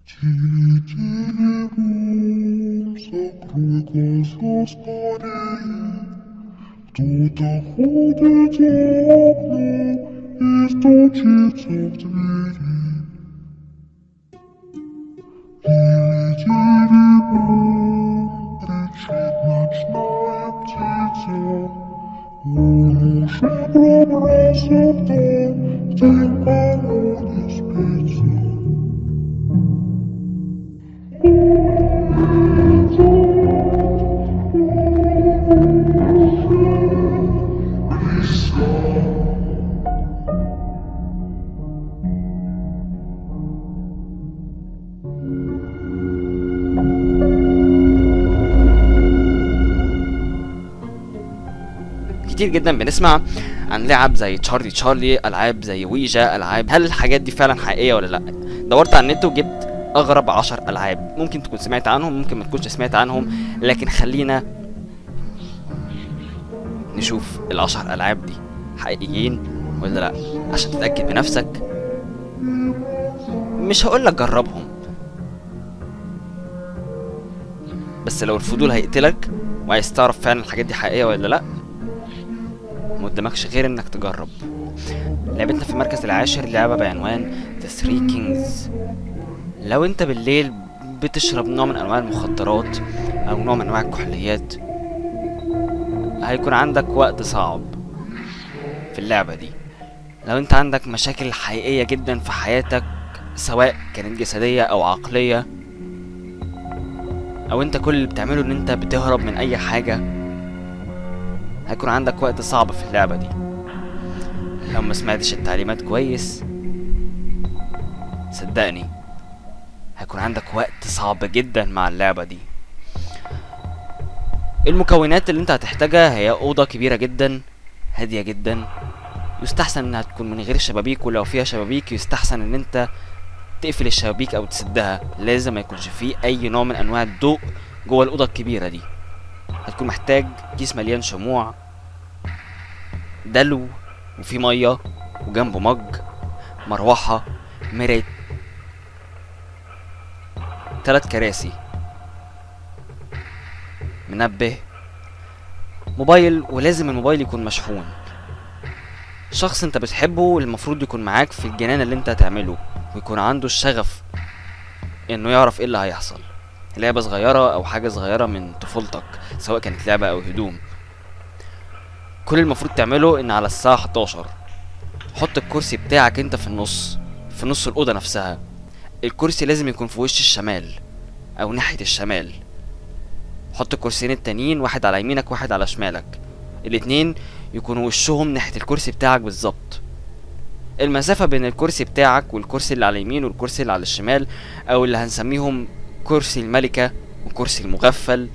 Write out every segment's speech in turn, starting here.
Тили-тили-бум, закрой глаза скорее. Кто-то ходит за окном и стучится в двери. Тили-тили-бум, кричит ночная птица. Он уже пробрался в дом, где никому не спится. كتير جدا بنسمع عن لعب زي تشارلي تشارلي العاب زي ويجا العاب هل الحاجات دي فعلا حقيقيه ولا لا دورت على النت وجبت اغرب عشر العاب ممكن تكون سمعت عنهم ممكن ما تكونش سمعت عنهم لكن خلينا نشوف العشر العاب دي حقيقيين ولا لا عشان تتاكد بنفسك مش هقولك جربهم بس لو الفضول هيقتلك وعايز تعرف فعلا الحاجات دي حقيقيه ولا لا ما قدامكش غير انك تجرب لعبتنا في المركز العاشر لعبة بعنوان The Three Kings لو انت بالليل بتشرب نوع من انواع المخدرات او نوع من انواع الكحوليات هيكون عندك وقت صعب في اللعبة دي لو انت عندك مشاكل حقيقية جدا في حياتك سواء كانت جسدية او عقلية او انت كل اللي بتعمله ان انت بتهرب من اي حاجة هيكون عندك وقت صعب في اللعبة دي لو ما سمعتش التعليمات كويس صدقني هيكون عندك وقت صعب جدا مع اللعبة دي المكونات اللي انت هتحتاجها هي أوضة كبيرة جدا هادية جدا يستحسن انها تكون من غير شبابيك ولو فيها شبابيك يستحسن ان انت تقفل الشبابيك او تسدها لازم ما يكونش فيه اي نوع من انواع الضوء جوه الاوضه الكبيره دي هتكون محتاج كيس مليان شموع دلو وفي ميه وجنبه مج مروحه مراية تلات كراسي منبه موبايل ولازم الموبايل يكون مشحون شخص انت بتحبه المفروض يكون معاك في الجنان اللي انت هتعمله ويكون عنده الشغف انه يعرف ايه اللي هيحصل لعبة صغيرة او حاجة صغيرة من طفولتك سواء كانت لعبة او هدوم كل المفروض تعمله ان على الساعة 11 حط الكرسي بتاعك انت في النص في نص الأوضة نفسها الكرسي لازم يكون في وش الشمال او ناحية الشمال حط الكرسيين التانيين واحد على يمينك واحد على شمالك الاتنين يكونوا وشهم ناحية الكرسي بتاعك بالظبط المسافة بين الكرسي بتاعك والكرسي اللي على اليمين والكرسي اللي على الشمال او اللي هنسميهم كرسي الملكة وكرسي المغفل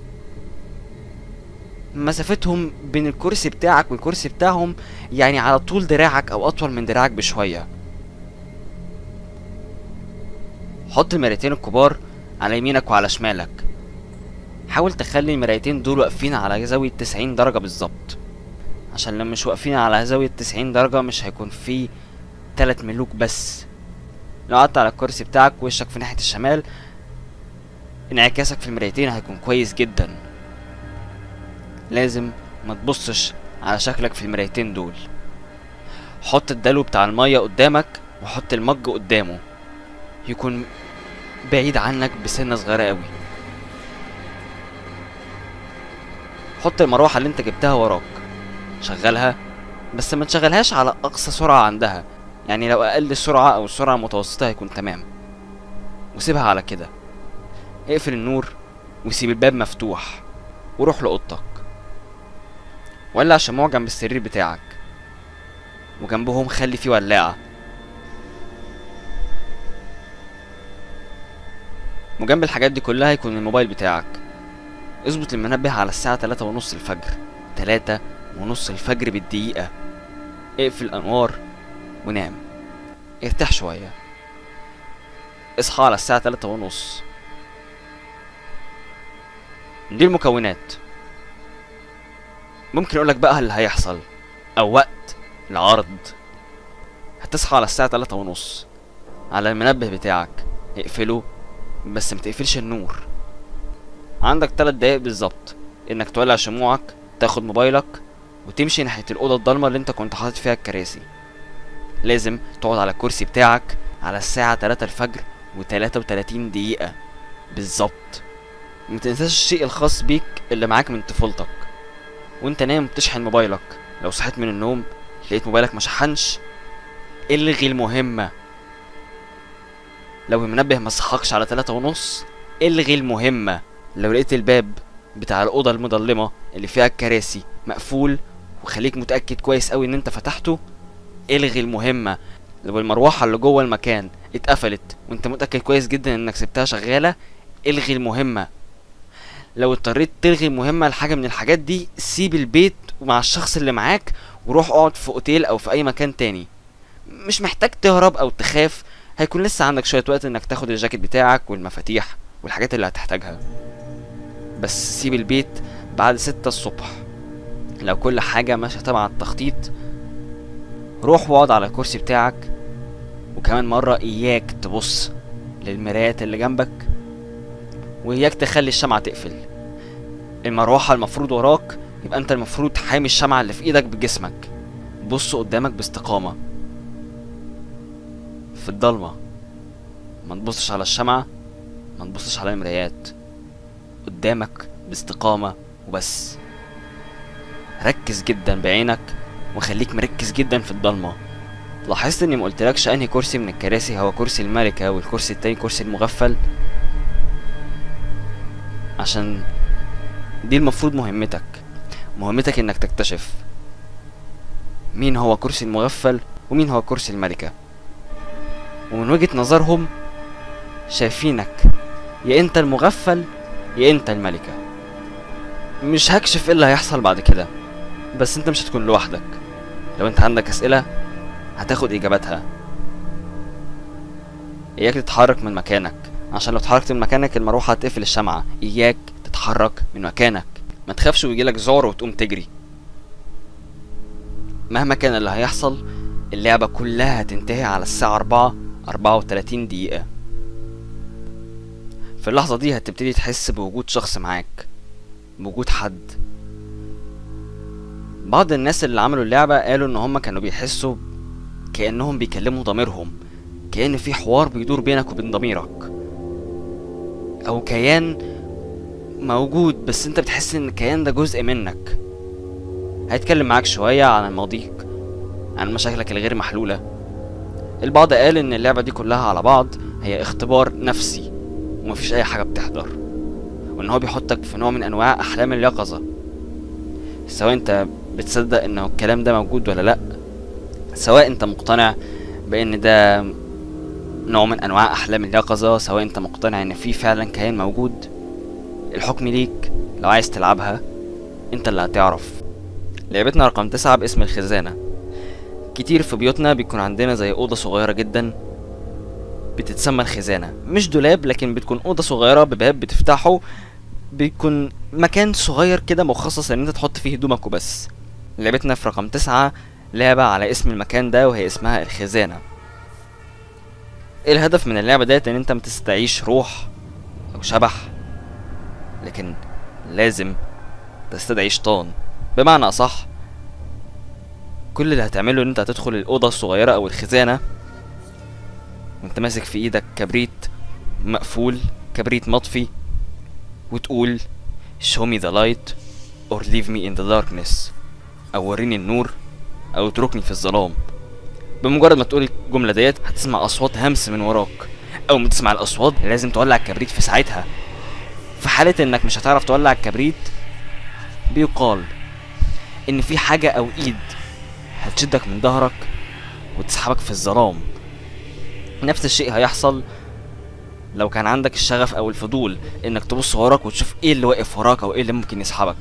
مسافتهم بين الكرسي بتاعك والكرسي بتاعهم يعني على طول دراعك او اطول من دراعك بشوية حط المرايتين الكبار على يمينك وعلى شمالك حاول تخلي المرايتين دول واقفين على زاوية تسعين درجة بالظبط عشان لما مش واقفين على زاوية تسعين درجة مش هيكون في تلات ملوك بس لو قعدت على الكرسي بتاعك وشك في ناحية الشمال انعكاسك في المرايتين هيكون كويس جدا لازم ما تبصش على شكلك في المرايتين دول حط الدلو بتاع المية قدامك وحط المج قدامه يكون بعيد عنك بسنة صغيرة قوي حط المروحة اللي انت جبتها وراك شغلها بس ما تشغلهاش على اقصى سرعة عندها يعني لو اقل سرعة او سرعة متوسطة هيكون تمام وسيبها على كده اقفل النور وسيب الباب مفتوح وروح لأوضتك ولع شموع جنب السرير بتاعك وجنبهم خلي فيه ولاعة وجنب الحاجات دي كلها يكون الموبايل بتاعك اظبط المنبه على الساعة تلاتة ونص الفجر تلاتة ونص الفجر بالدقيقة اقفل الأنوار ونام ارتاح شوية اصحى على الساعة تلاتة ونص دي المكونات ممكن اقولك بقى اللي هيحصل او وقت العرض هتصحى على الساعة تلاتة ونص على المنبه بتاعك اقفله بس متقفلش النور عندك تلات دقايق بالظبط انك تولع شموعك تاخد موبايلك وتمشي ناحية الأوضة الضلمة اللي انت كنت حاطط فيها الكراسي لازم تقعد على الكرسي بتاعك على الساعة 3 الفجر و33 دقيقة بالظبط متنساش الشيء الخاص بيك اللي معاك من طفولتك وانت نايم بتشحن موبايلك لو صحيت من النوم لقيت موبايلك مشحنش الغي المهمة لو المنبه ما صحكش على تلاتة ونص الغي المهمة لو لقيت الباب بتاع الأوضة المظلمة اللي فيها الكراسي مقفول وخليك متأكد كويس أوي إن أنت فتحته الغي المهمة لو المروحة اللي جوه المكان اتقفلت وانت متأكد كويس جدا انك سبتها شغالة الغي المهمة لو اضطريت تلغي مهمة لحاجة من الحاجات دي سيب البيت ومع الشخص اللي معاك وروح اقعد في اوتيل او في اي مكان تاني مش محتاج تهرب او تخاف هيكون لسه عندك شوية وقت انك تاخد الجاكيت بتاعك والمفاتيح والحاجات اللي هتحتاجها بس سيب البيت بعد ستة الصبح لو كل حاجة ماشية تبع التخطيط روح واقعد على الكرسي بتاعك وكمان مرة إياك تبص للمرايات اللي جنبك وإياك تخلي الشمعة تقفل المروحة المفروض وراك يبقى أنت المفروض حامي الشمعة اللي في إيدك بجسمك بص قدامك باستقامة في الضلمة ما تبصش على الشمعة ما تبصش على المرايات قدامك باستقامة وبس ركز جدا بعينك وخليك مركز جدا في الضلمة لاحظت اني مقلتلكش انهي كرسي من الكراسي هو كرسي الملكة والكرسي التاني كرسي المغفل عشان دي المفروض مهمتك مهمتك انك تكتشف مين هو كرسي المغفل ومين هو كرسي الملكة ومن وجهة نظرهم شايفينك يا انت المغفل يا انت الملكة مش هكشف ايه اللي هيحصل بعد كده بس انت مش هتكون لوحدك لو انت عندك اسئلة هتاخد اجاباتها اياك تتحرك من مكانك عشان لو اتحركت من مكانك المروحة هتقفل الشمعة اياك تتحرك من مكانك ما تخافش ويجيلك ذعر وتقوم تجري مهما كان اللي هيحصل اللعبة كلها هتنتهي على الساعة أربعة أربعة وتلاتين دقيقة في اللحظة دي هتبتدي تحس بوجود شخص معاك بوجود حد بعض الناس اللي عملوا اللعبة قالوا ان هم كانوا بيحسوا كأنهم بيكلموا ضميرهم كأن في حوار بيدور بينك وبين ضميرك او كيان موجود بس انت بتحس ان الكيان ده جزء منك هيتكلم معاك شوية عن ماضيك عن مشاكلك الغير محلولة البعض قال ان اللعبة دي كلها على بعض هي اختبار نفسي ومفيش اي حاجة بتحضر وان هو بيحطك في نوع من انواع احلام اليقظة سواء انت بتصدق انه الكلام ده موجود ولا لا سواء انت مقتنع بان ده نوع من انواع احلام اليقظة سواء انت مقتنع ان في فعلا كيان موجود الحكم ليك لو عايز تلعبها انت اللي هتعرف لعبتنا رقم تسعة باسم الخزانة كتير في بيوتنا بيكون عندنا زي أوضة صغيرة جدا بتتسمى الخزانة مش دولاب لكن بتكون أوضة صغيرة بباب بتفتحه بيكون مكان صغير كده مخصص ان انت تحط فيه هدومك وبس لعبتنا في رقم تسعة لعبة على اسم المكان ده وهي اسمها الخزانة الهدف من اللعبة ديت ان انت متستعيش روح او شبح لكن لازم تستدعي شيطان بمعنى اصح كل اللي هتعمله ان انت هتدخل الاوضه الصغيره او الخزانه وانت ماسك في ايدك كبريت مقفول كبريت مطفي وتقول show me the light or leave me in the darkness او وريني النور او اتركني في الظلام بمجرد ما تقول الجمله ديت هتسمع اصوات همس من وراك اول ما تسمع الاصوات لازم تولع الكبريت في ساعتها في حاله انك مش هتعرف تولع الكبريت بيقال ان في حاجه او ايد هتشدك من ظهرك وتسحبك في الظلام نفس الشيء هيحصل لو كان عندك الشغف او الفضول انك تبص وراك وتشوف ايه اللي واقف وراك او ايه اللي ممكن يسحبك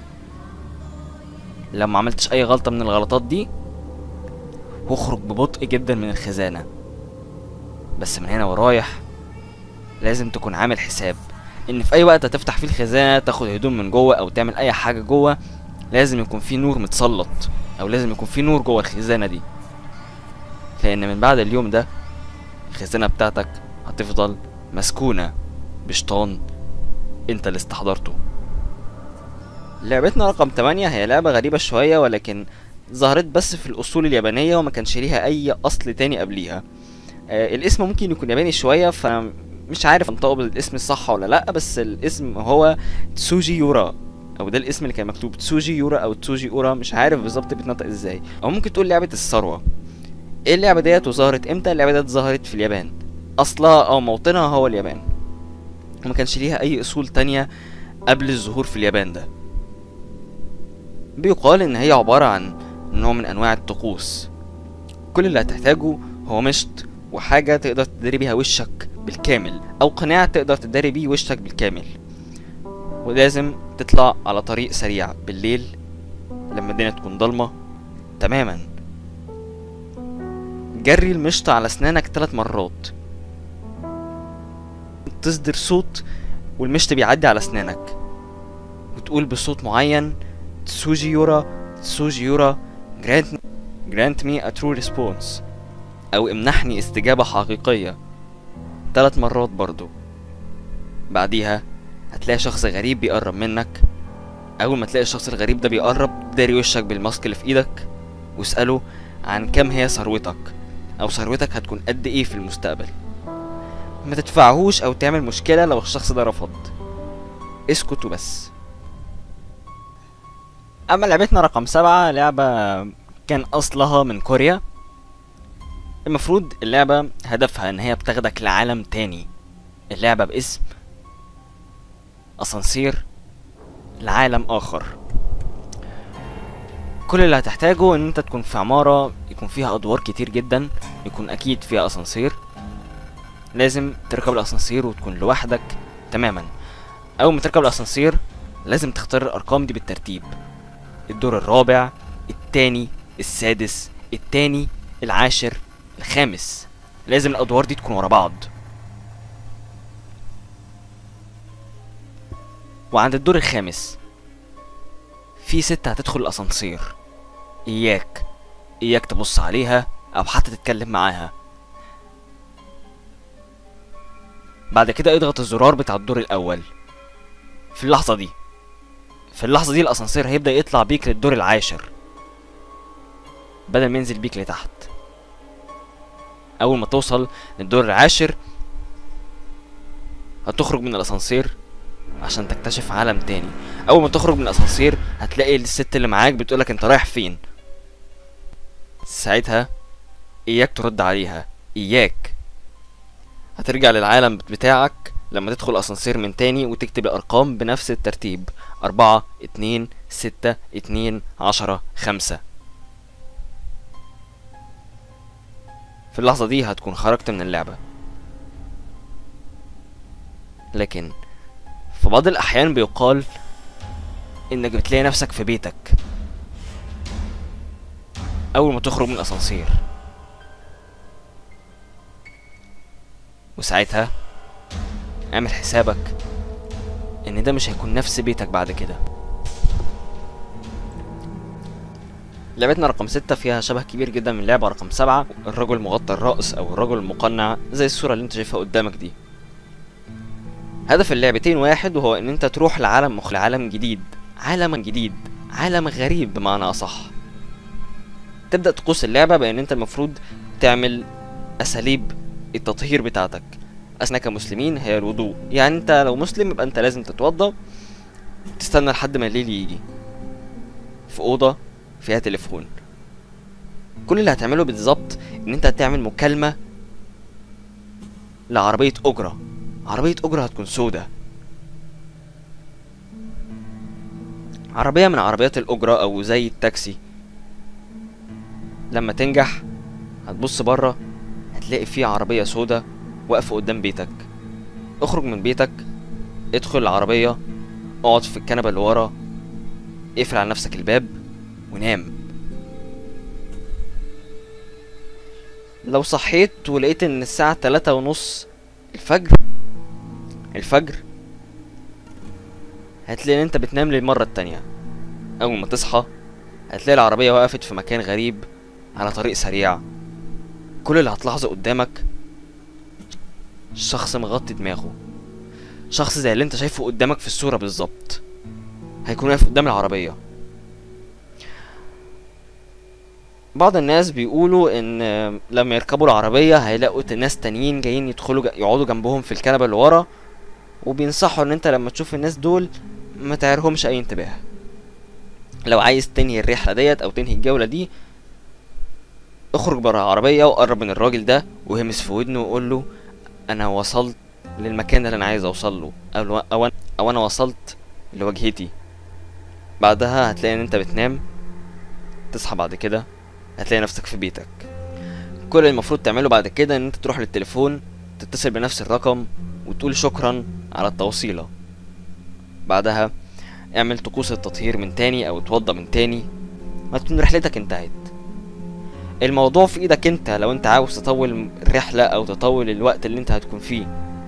لو ما عملتش اي غلطة من الغلطات دي واخرج ببطء جدا من الخزانة بس من هنا ورايح لازم تكون عامل حساب ان في اي وقت هتفتح فيه الخزانة تاخد هدوم من جوه او تعمل اي حاجة جوه لازم يكون في نور متسلط او لازم يكون في نور جوه الخزانة دي لان من بعد اليوم ده الخزانة بتاعتك هتفضل مسكونة بشيطان انت اللي استحضرته لعبتنا رقم 8 هي لعبة غريبة شوية ولكن ظهرت بس في الأصول اليابانية وما كانش ليها أي أصل تاني قبليها آه الاسم ممكن يكون ياباني شوية فأنا مش عارف انطقه بالاسم الصح ولا لأ بس الاسم هو تسوجي يورا أو ده الاسم اللي كان مكتوب تسوجي يورا أو تسوجي أورا مش عارف بالظبط بيتنطق ازاي أو ممكن تقول لعبة الثروة ايه اللعبة ديت وظهرت امتى اللعبة ديت ظهرت في اليابان أصلها أو موطنها هو اليابان وما كانش ليها أي أصول تانية قبل الظهور في اليابان ده بيقال ان هي عبارة عن نوع من انواع الطقوس كل اللي هتحتاجه هو مشط وحاجة تقدر تداري بيها وشك بالكامل او قناع تقدر تداري بيه وشك بالكامل ولازم تطلع على طريق سريع بالليل لما الدنيا تكون ضلمة تماما جري المشط على اسنانك ثلاث مرات تصدر صوت والمشط بيعدي على اسنانك وتقول بصوت معين تسوجي يورا تسوجي يورا grant, grant me a true response أو امنحني استجابة حقيقية ثلاث مرات برضو بعديها هتلاقي شخص غريب بيقرب منك أول ما تلاقي الشخص الغريب ده بيقرب داري وشك بالماسك اللي في إيدك واسأله عن كم هي ثروتك أو ثروتك هتكون قد إيه في المستقبل ما تدفعهوش أو تعمل مشكلة لو الشخص ده رفض اسكت وبس اما لعبتنا رقم سبعة لعبة كان اصلها من كوريا المفروض اللعبة هدفها ان هي بتاخدك لعالم تاني اللعبة باسم اسانسير لعالم اخر كل اللي هتحتاجه ان انت تكون في عمارة يكون فيها ادوار كتير جدا يكون اكيد فيها اسانسير لازم تركب الاسانسير وتكون لوحدك تماما اول ما تركب الاسانسير لازم تختار الارقام دي بالترتيب الدور الرابع التاني السادس التاني العاشر الخامس لازم الادوار دي تكون ورا بعض وعند الدور الخامس في ست هتدخل الاسانسير اياك اياك تبص عليها او حتى تتكلم معاها بعد كده اضغط الزرار بتاع الدور الاول في اللحظه دي في اللحظة دي الأسانسير هيبدأ يطلع بيك للدور العاشر بدل ما ينزل بيك لتحت أول ما توصل للدور العاشر هتخرج من الأسانسير عشان تكتشف عالم تاني أول ما تخرج من الأسانسير هتلاقي الست اللي معاك بتقولك أنت رايح فين ساعتها إياك ترد عليها إياك هترجع للعالم بتاعك لما تدخل أسانسير من تاني وتكتب الأرقام بنفس الترتيب أربعة اتنين ستة اتنين عشرة خمسة في اللحظة دي هتكون خرجت من اللعبة لكن في بعض الأحيان بيقال إنك بتلاقي نفسك في بيتك أول ما تخرج من الأسانسير وساعتها اعمل حسابك ان ده مش هيكون نفس بيتك بعد كده لعبتنا رقم ستة فيها شبه كبير جدا من لعبة رقم سبعة الرجل مغطى الرأس أو الرجل المقنع زي الصورة اللي انت شايفها قدامك دي هدف اللعبتين واحد وهو ان انت تروح لعالم مخ لعالم جديد عالم جديد عالم غريب بمعنى أصح تبدأ تقوس اللعبة بأن انت المفروض تعمل أساليب التطهير بتاعتك احنا كمسلمين هي الوضوء يعني انت لو مسلم يبقى انت لازم تتوضى تستنى لحد ما الليل يجي في اوضه فيها تليفون كل اللي هتعمله بالظبط ان انت هتعمل مكالمه لعربيه اجره عربيه اجره هتكون سودة عربيه من عربيات الاجره او زي التاكسي لما تنجح هتبص بره هتلاقي في عربيه سودة واقفة قدام بيتك اخرج من بيتك ادخل العربية اقعد في الكنبة اللي ورا اقفل على نفسك الباب ونام لو صحيت ولقيت ان الساعة تلاتة ونص الفجر الفجر هتلاقي ان انت بتنام للمرة التانية اول ما تصحى هتلاقي العربية وقفت في مكان غريب على طريق سريع كل اللي هتلاحظه قدامك شخص مغطي دماغه شخص زي اللي انت شايفه قدامك في الصورة بالظبط هيكون واقف قدام العربية بعض الناس بيقولوا ان لما يركبوا العربية هيلاقوا ناس تانيين جايين يدخلوا ج- يقعدوا جنبهم في الكنبة اللي ورا وبينصحوا ان انت لما تشوف الناس دول ما تعيرهمش اي انتباه لو عايز تنهي الرحلة ديت او تنهي الجولة دي اخرج برا العربية وقرب من الراجل ده وهمس في ودنه وقول له انا وصلت للمكان اللي انا عايز اوصل له او او أنا- او انا وصلت لوجهتي بعدها هتلاقي ان انت بتنام تصحى بعد كده هتلاقي نفسك في بيتك كل اللي المفروض تعمله بعد كده ان انت تروح للتليفون تتصل بنفس الرقم وتقول شكرا على التوصيلة بعدها اعمل طقوس التطهير من تاني او اتوضى من تاني ما تكون رحلتك انتهت الموضوع في ايدك انت لو انت عاوز تطول الرحلة او تطول الوقت اللي انت هتكون فيه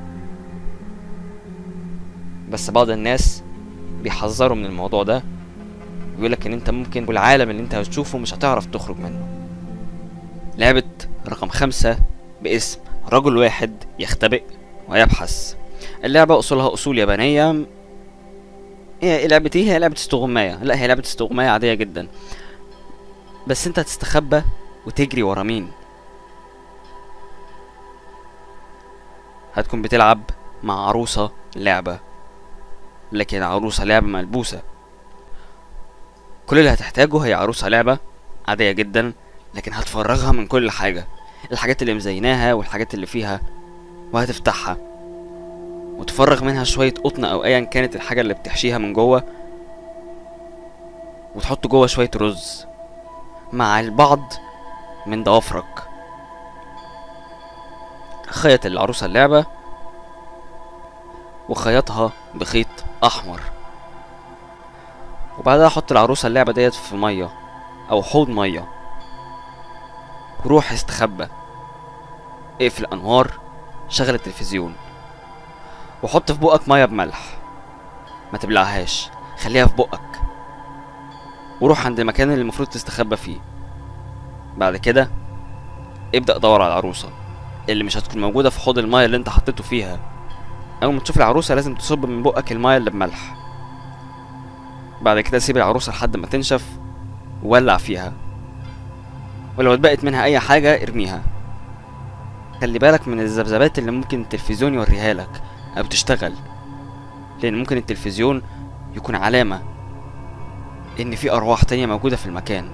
بس بعض الناس بيحذروا من الموضوع ده بيقولك ان انت ممكن والعالم اللي انت هتشوفه مش هتعرف تخرج منه لعبة رقم خمسة باسم رجل واحد يختبئ ويبحث اللعبة أصولها أصول يابانية هي إيه لعبة ايه؟ هي لعبة استغماية لا هي لعبة استغماية عادية جدا بس انت هتستخبى وتجري ورا مين هتكون بتلعب مع عروسة لعبة لكن عروسة لعبة ملبوسة كل اللي هتحتاجه هي عروسة لعبة عادية جدا لكن هتفرغها من كل حاجة الحاجات اللي مزيناها والحاجات اللي فيها وهتفتحها وتفرغ منها شوية قطن أو أيا كانت الحاجة اللي بتحشيها من جوه وتحط جوه شوية رز مع البعض من ضوافرك خيط العروسة اللعبة وخيطها بخيط أحمر وبعدها حط العروسة اللعبة ديت في مية أو حوض مية وروح استخبى اقفل الأنوار شغل التلفزيون وحط في بقك مية بملح ما تبلعهاش خليها في بقك وروح عند المكان اللي المفروض تستخبى فيه بعد كده ابدأ دور على العروسة اللي مش هتكون موجودة في حوض المية اللي انت حطيته فيها أول ما تشوف العروسة لازم تصب من بقك المية اللي بملح بعد كده سيب العروسة لحد ما تنشف وولع فيها ولو اتبقت منها أي حاجة ارميها خلي بالك من الذبذبات اللي ممكن التلفزيون يوريها لك أو تشتغل لأن ممكن التلفزيون يكون علامة إن في أرواح تانية موجودة في المكان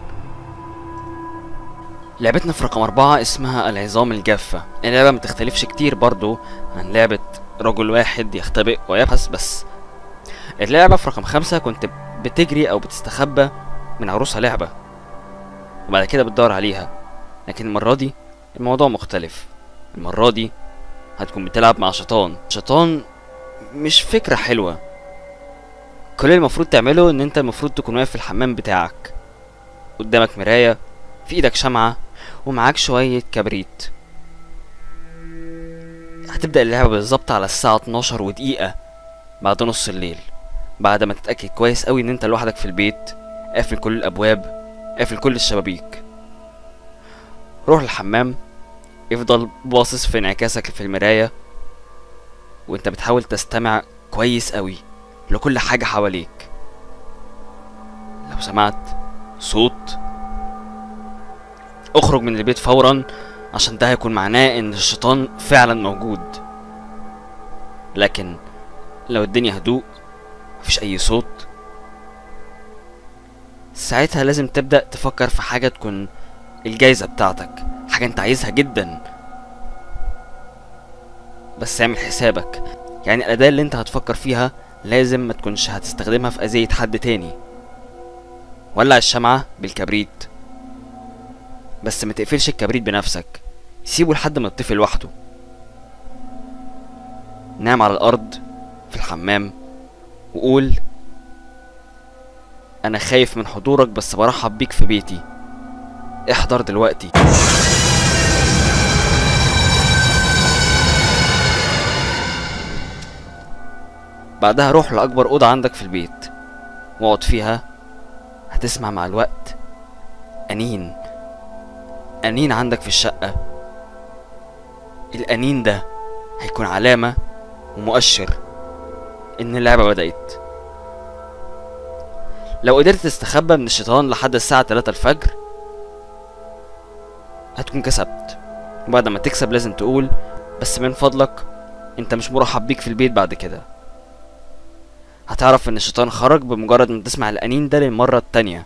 لعبتنا في رقم أربعة اسمها العظام الجافة اللعبة متختلفش كتير برضو عن لعبة رجل واحد يختبئ ويبحث بس اللعبة في رقم خمسة كنت بتجري أو بتستخبى من عروسة لعبة وبعد كده بتدور عليها لكن المرة دي الموضوع مختلف المرة دي هتكون بتلعب مع شيطان شيطان مش فكرة حلوة كل اللي المفروض تعمله ان انت المفروض تكون واقف في الحمام بتاعك قدامك مراية في ايدك شمعة ومعاك شوية كبريت هتبدأ اللعبة بالظبط على الساعة 12 ودقيقة بعد نص الليل بعد ما تتأكد كويس قوي ان انت لوحدك في البيت قافل كل الابواب قافل كل الشبابيك روح الحمام افضل باصص في انعكاسك في المراية وانت بتحاول تستمع كويس قوي لكل حاجة حواليك لو سمعت صوت اخرج من البيت فورا عشان ده هيكون معناه ان الشيطان فعلا موجود لكن لو الدنيا هدوء مفيش اي صوت ساعتها لازم تبدأ تفكر في حاجة تكون الجايزة بتاعتك حاجة انت عايزها جدا بس اعمل حسابك يعني الأداة اللي انت هتفكر فيها لازم ما تكونش هتستخدمها في أذية حد تاني ولع الشمعة بالكبريت بس ما تقفلش الكبريت بنفسك سيبه لحد ما يطفي لوحده نام على الأرض في الحمام وقول أنا خايف من حضورك بس برحب بيك في بيتي احضر دلوقتي بعدها روح لأكبر أوضة عندك في البيت واقعد فيها هتسمع مع الوقت أنين أنين عندك في الشقة الأنين ده هيكون علامة ومؤشر إن اللعبة بدأت لو قدرت تستخبى من الشيطان لحد الساعة 3 الفجر هتكون كسبت وبعد ما تكسب لازم تقول بس من فضلك انت مش مرحب بيك في البيت بعد كده هتعرف ان الشيطان خرج بمجرد ما تسمع الانين ده للمرة التانية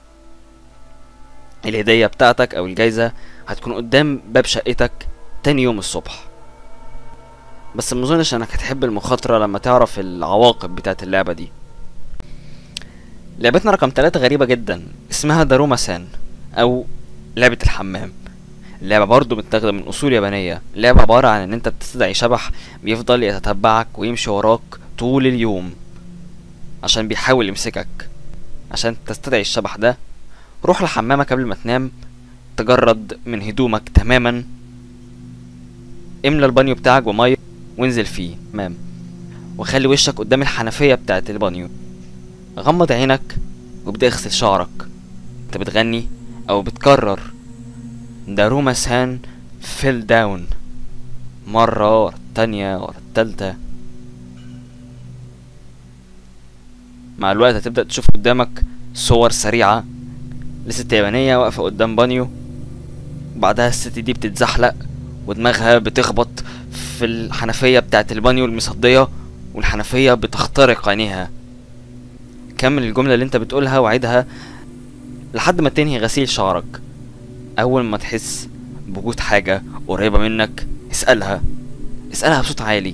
الهدية بتاعتك او الجايزة هتكون قدام باب شقتك تاني يوم الصبح بس مظنش انك هتحب المخاطرة لما تعرف العواقب بتاعت اللعبة دي لعبتنا رقم ثلاثة غريبة جدا اسمها داروما سان او لعبة الحمام اللعبة برضه متاخدة من أصول يابانية اللعبة عبارة عن إن أنت بتستدعي شبح بيفضل يتتبعك ويمشي وراك طول اليوم عشان بيحاول يمسكك عشان تستدعي الشبح ده روح لحمامك قبل ما تنام تجرد من هدومك تماما املى البانيو بتاعك بمية وانزل فيه تمام وخلي وشك قدام الحنفية بتاعت البانيو غمض عينك وابدأ اغسل شعرك انت بتغني او بتكرر داروما سان فيل داون مرة ورا التانية ورا التالتة مع الوقت هتبدأ تشوف قدامك صور سريعة لست يابانية واقفة قدام بانيو وبعدها الست دي بتتزحلق ودماغها بتخبط في الحنفية بتاعت البانيو المصدية والحنفية بتخترق عينيها كمل الجملة اللي انت بتقولها وعيدها لحد ما تنهي غسيل شعرك أول ما تحس بوجود حاجة قريبة منك اسألها اسألها بصوت عالي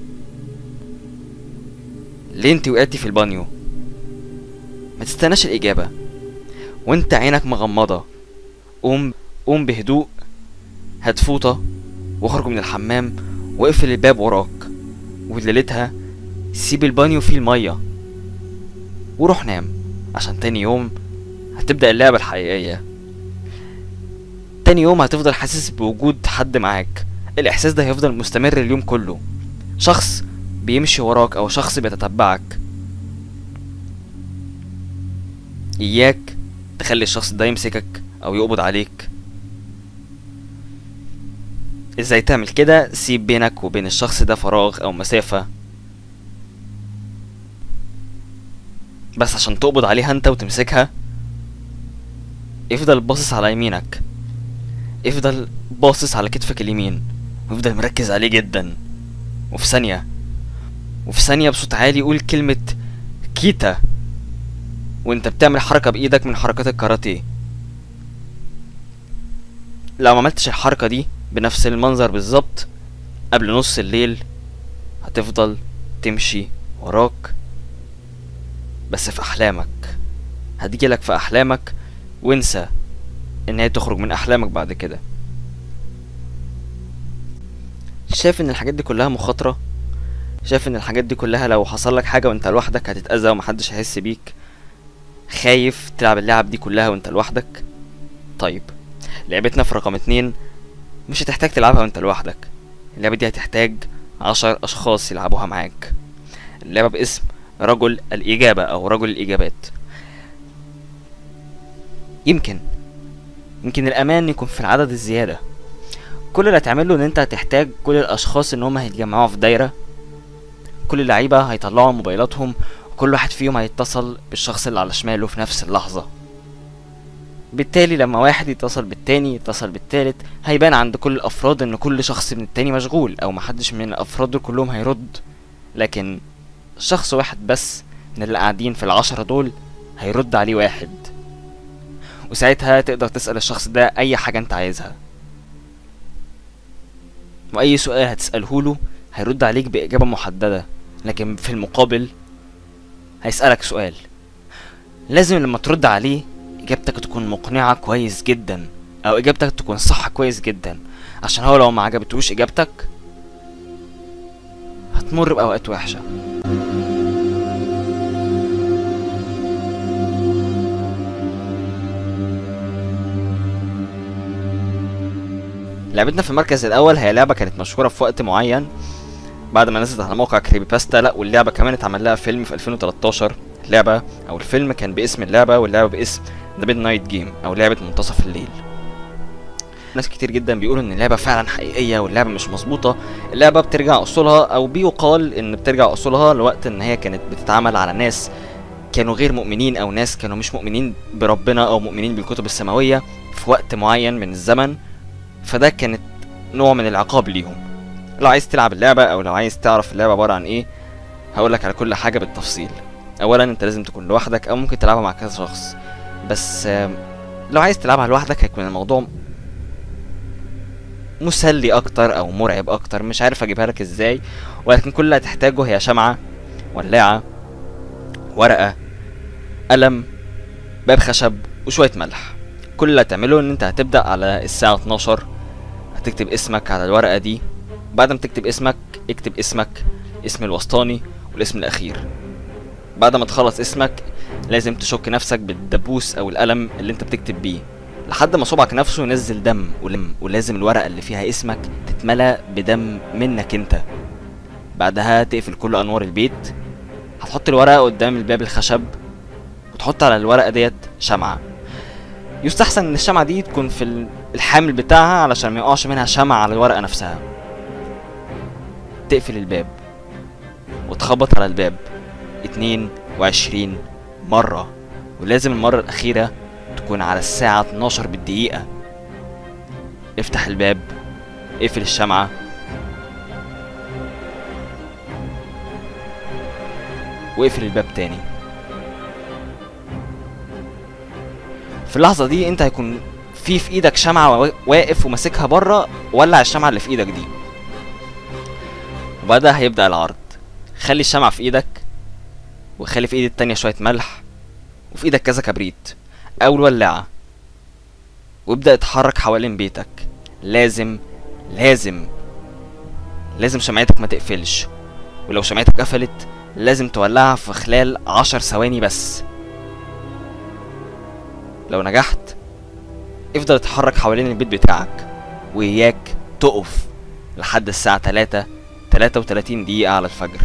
ليه انت وقعتي في البانيو ما تستناش الإجابة وانت عينك مغمضة قوم قوم بهدوء هات فوطة واخرج من الحمام واقفل الباب وراك وليلتها سيب البانيو فيه المية وروح نام عشان تاني يوم هتبدأ اللعبة الحقيقية تاني يوم هتفضل حاسس بوجود حد معاك الإحساس ده هيفضل مستمر اليوم كله شخص بيمشي وراك أو شخص بيتتبعك إياك تخلي الشخص ده يمسكك أو يقبض عليك ازاي تعمل كده سيب بينك وبين الشخص ده فراغ او مسافة بس عشان تقبض عليها انت وتمسكها افضل باصص على يمينك افضل باصص على كتفك اليمين وافضل مركز عليه جدا وفي ثانية وفي ثانية بصوت عالي قول كلمة كيتا وانت بتعمل حركة بايدك من حركات الكاراتيه لو ما عملتش الحركة دي بنفس المنظر بالظبط قبل نص الليل هتفضل تمشي وراك بس في احلامك هتجيلك في احلامك وانسى ان هي تخرج من احلامك بعد كده شايف ان الحاجات دي كلها مخاطرة شايف ان الحاجات دي كلها لو حصل لك حاجة وانت لوحدك هتتأذى ومحدش هيحس بيك خايف تلعب اللعب دي كلها وانت لوحدك طيب لعبتنا في رقم اتنين مش هتحتاج تلعبها وانت لوحدك اللعبة دي هتحتاج عشر أشخاص يلعبوها معاك اللعبة باسم رجل الإجابة أو رجل الإجابات يمكن يمكن الأمان يكون في العدد الزيادة كل اللي هتعمله إن أنت هتحتاج كل الأشخاص إن هما هيتجمعوا في دايرة كل اللعيبة هيطلعوا موبايلاتهم وكل واحد فيهم هيتصل بالشخص اللي على شماله في نفس اللحظة بالتالي لما واحد يتصل بالتاني يتصل بالتالت هيبان عند كل الافراد ان كل شخص من التاني مشغول او محدش من الافراد دول كلهم هيرد لكن شخص واحد بس من اللي قاعدين في العشرة دول هيرد عليه واحد وساعتها تقدر تسأل الشخص ده اي حاجة انت عايزها واي سؤال هتسأله له هيرد عليك بإجابة محددة لكن في المقابل هيسألك سؤال لازم لما ترد عليه اجابتك تكون مقنعة كويس جدا او اجابتك تكون صح كويس جدا عشان هو لو ما عجبتوش اجابتك هتمر باوقات وحشة لعبتنا في المركز الاول هي لعبة كانت مشهورة في وقت معين بعد ما نزلت على موقع كريبي باستا لا واللعبة كمان اتعمل لها فيلم في 2013 اللعبة او الفيلم كان باسم اللعبة واللعبة باسم ذا ميد نايت جيم او لعبة منتصف الليل ناس كتير جدا بيقولوا ان اللعبه فعلا حقيقيه واللعبه مش مظبوطه اللعبه بترجع اصولها او بيقال ان بترجع اصولها لوقت ان هي كانت بتتعامل على ناس كانوا غير مؤمنين او ناس كانوا مش مؤمنين بربنا او مؤمنين بالكتب السماويه في وقت معين من الزمن فده كانت نوع من العقاب ليهم لو عايز تلعب اللعبه او لو عايز تعرف اللعبه عباره عن ايه هقولك على كل حاجه بالتفصيل اولا انت لازم تكون لوحدك او ممكن تلعبها مع كذا شخص بس آم، لو عايز تلعبها لوحدك هيكون الموضوع مسلي اكتر او مرعب اكتر مش عارف اجيبها لك ازاي ولكن كل اللي هتحتاجه هي شمعة ولاعة ورقة قلم باب خشب وشوية ملح كل اللي هتعمله ان انت هتبدأ على الساعة 12 هتكتب اسمك على الورقة دي بعد ما تكتب اسمك اكتب اسمك اسم الوسطاني والاسم الاخير بعد ما تخلص اسمك لازم تشك نفسك بالدبوس او القلم اللي انت بتكتب بيه لحد ما صبعك نفسه ينزل دم ولم ولازم الورقة اللي فيها اسمك تتملى بدم منك انت بعدها تقفل كل انوار البيت هتحط الورقة قدام الباب الخشب وتحط على الورقة ديت شمعة يستحسن ان الشمعة دي تكون في ال- الحامل بتاعها علشان ما يقعش منها شمعة على الورقة نفسها تقفل الباب وتخبط على الباب اتنين وعشرين مرة ولازم المرة الأخيرة تكون على الساعة 12 بالدقيقة افتح الباب اقفل الشمعة واقفل الباب تاني في اللحظة دي انت هيكون في في ايدك شمعة وا- واقف وماسكها بره ولع الشمعة اللي في ايدك دي وبعدها هيبدأ العرض خلي الشمعة في ايدك وخلي في ايد التانية شوية ملح وفي ايدك كذا كبريت او الولاعة وابدأ اتحرك حوالين بيتك لازم لازم لازم شمعتك ما تقفلش ولو شمعتك قفلت لازم تولعها في خلال عشر ثواني بس لو نجحت افضل اتحرك حوالين البيت بتاعك وإياك تقف لحد الساعة تلاتة تلاتة وتلاتين دقيقة على الفجر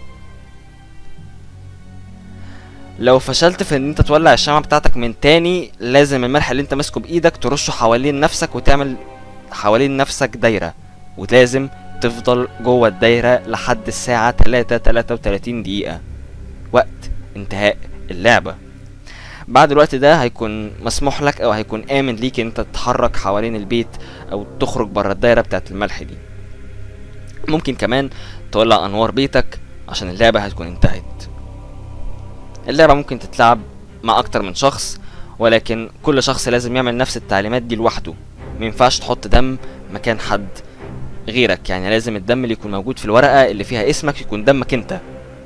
لو فشلت في ان انت تولع الشمعة بتاعتك من تاني لازم الملح اللي انت ماسكه بايدك ترشه حوالين نفسك وتعمل حوالين نفسك دايرة ولازم تفضل جوه الدايرة لحد الساعة تلاتة تلاتة وتلاتين دقيقة وقت انتهاء اللعبة بعد الوقت ده هيكون مسموح لك او هيكون امن ليك ان انت تتحرك حوالين البيت او تخرج بره الدايرة بتاعت الملح دي ممكن كمان تولع انوار بيتك عشان اللعبة هتكون انتهت اللعبة ممكن تتلعب مع اكتر من شخص ولكن كل شخص لازم يعمل نفس التعليمات دي لوحده مينفعش تحط دم مكان حد غيرك يعني لازم الدم اللي يكون موجود في الورقة اللي فيها اسمك يكون دمك انت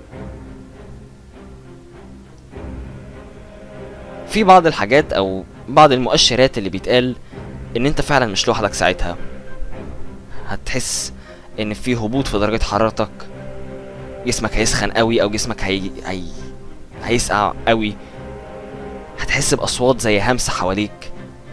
في بعض الحاجات او بعض المؤشرات اللي بيتقال ان انت فعلا مش لوحدك ساعتها هتحس ان في هبوط في درجة حرارتك جسمك هيسخن قوي او جسمك هي... هي... هيسقع قوي هتحس باصوات زي همس حواليك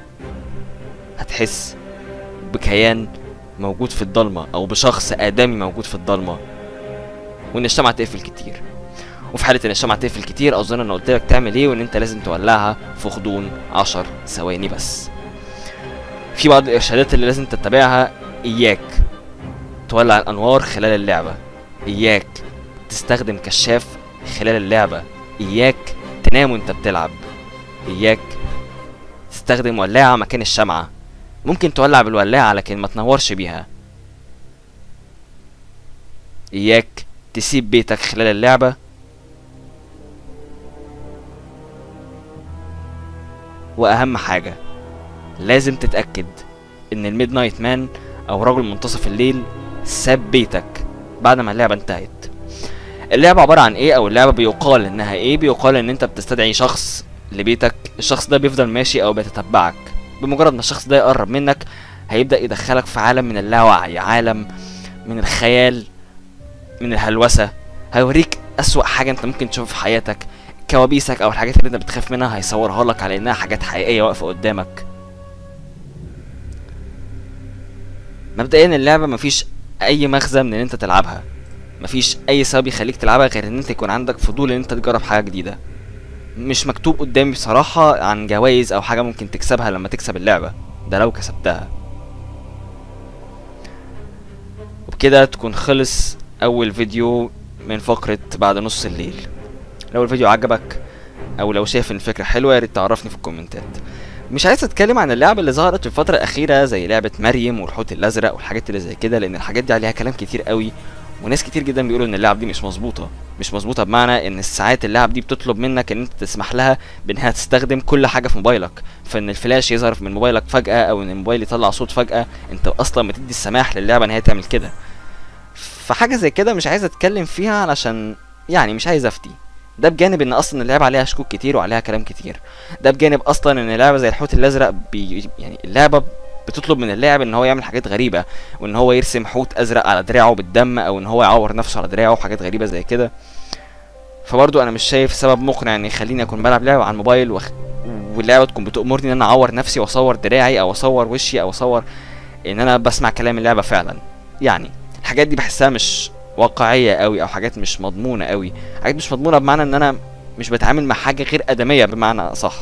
هتحس بكيان موجود في الضلمة او بشخص ادمي موجود في الضلمة وان الشمعة تقفل كتير وفي حالة ان الشمعة تقفل كتير اظن انا قلت لك تعمل ايه وان انت لازم تولعها في غضون عشر ثواني بس في بعض الارشادات اللي لازم تتبعها اياك تولع الانوار خلال اللعبة اياك تستخدم كشاف خلال اللعبة اياك تنام وانت بتلعب اياك تستخدم ولاعة مكان الشمعة ممكن تولع بالولاعة لكن ما تنورش بيها اياك تسيب بيتك خلال اللعبة واهم حاجة لازم تتأكد ان الميد نايت مان او رجل منتصف الليل ساب بيتك بعد ما اللعبة انتهت اللعبة عبارة عن ايه او اللعبة بيقال انها ايه بيقال ان انت بتستدعي شخص لبيتك الشخص ده بيفضل ماشي او بيتتبعك بمجرد ما الشخص ده يقرب منك هيبدأ يدخلك في عالم من اللاوعي عالم من الخيال من الهلوسة هيوريك أسوأ حاجة انت ممكن تشوفها في حياتك كوابيسك او الحاجات اللي انت بتخاف منها هيصورها لك على انها حاجات حقيقية واقفة قدامك مبدئيا اللعبة مفيش اي مغزى من ان انت تلعبها مفيش اي سبب يخليك تلعبها غير ان انت يكون عندك فضول ان انت تجرب حاجة جديدة مش مكتوب قدامي بصراحة عن جوائز او حاجة ممكن تكسبها لما تكسب اللعبة ده لو كسبتها وبكده تكون خلص اول فيديو من فقرة بعد نص الليل لو الفيديو عجبك او لو شايف ان الفكرة حلوة يا ريت تعرفني في الكومنتات مش عايز اتكلم عن اللعب اللي ظهرت في الفترة الأخيرة زي لعبة مريم والحوت الأزرق والحاجات اللي زي كده لأن الحاجات دي عليها كلام كتير قوي وناس كتير جدا بيقولوا ان اللعب دي مش مظبوطة مش مظبوطة بمعنى ان الساعات اللعب دي بتطلب منك ان انت تسمح لها بانها تستخدم كل حاجة في موبايلك فان الفلاش يظهر من موبايلك فجأة او ان الموبايل يطلع صوت فجأة انت اصلا بتدي السماح للعبة ان هي تعمل كده فحاجة زي كده مش عايز اتكلم فيها علشان يعني مش عايز افتي ده بجانب ان اصلا اللعبه عليها شكوك كتير وعليها كلام كتير ده بجانب اصلا ان لعبه زي الحوت الازرق بي يعني اللعبه بتطلب من اللاعب ان هو يعمل حاجات غريبه وان هو يرسم حوت ازرق على دراعه بالدم او ان هو يعور نفسه على دراعه وحاجات غريبه زي كده فبرضو انا مش شايف سبب مقنع ان يخليني اكون بلعب لعبه على الموبايل وخ... واللعبه تكون بتامرني ان انا اعور نفسي واصور دراعي او اصور وشي او اصور ان انا بسمع كلام اللعبه فعلا يعني الحاجات دي بحسها مش واقعيه قوي او حاجات مش مضمونه قوي حاجات مش مضمونه بمعنى ان انا مش بتعامل مع حاجه غير ادميه بمعنى اصح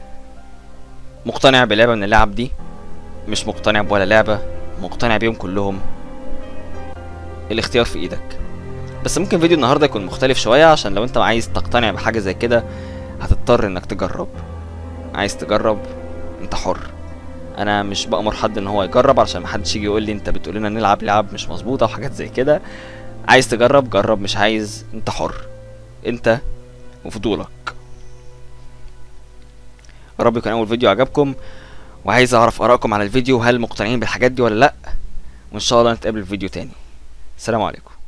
مقتنع بلعبه من اللعب دي مش مقتنع بولا لعبه مقتنع بيهم كلهم الاختيار في ايدك بس ممكن فيديو النهارده يكون مختلف شويه عشان لو انت عايز تقتنع بحاجه زي كده هتضطر انك تجرب عايز تجرب انت حر انا مش بامر حد ان هو يجرب علشان محدش يجي يقول لي انت بتقول لنا نلعب لعب مش مظبوطه وحاجات زي كده عايز تجرب جرب مش عايز انت حر انت وفضولك يا رب يكون اول فيديو عجبكم وعايز اعرف ارائكم على الفيديو هل مقتنعين بالحاجات دي ولا لا وان شاء الله نتقابل في فيديو تاني السلام عليكم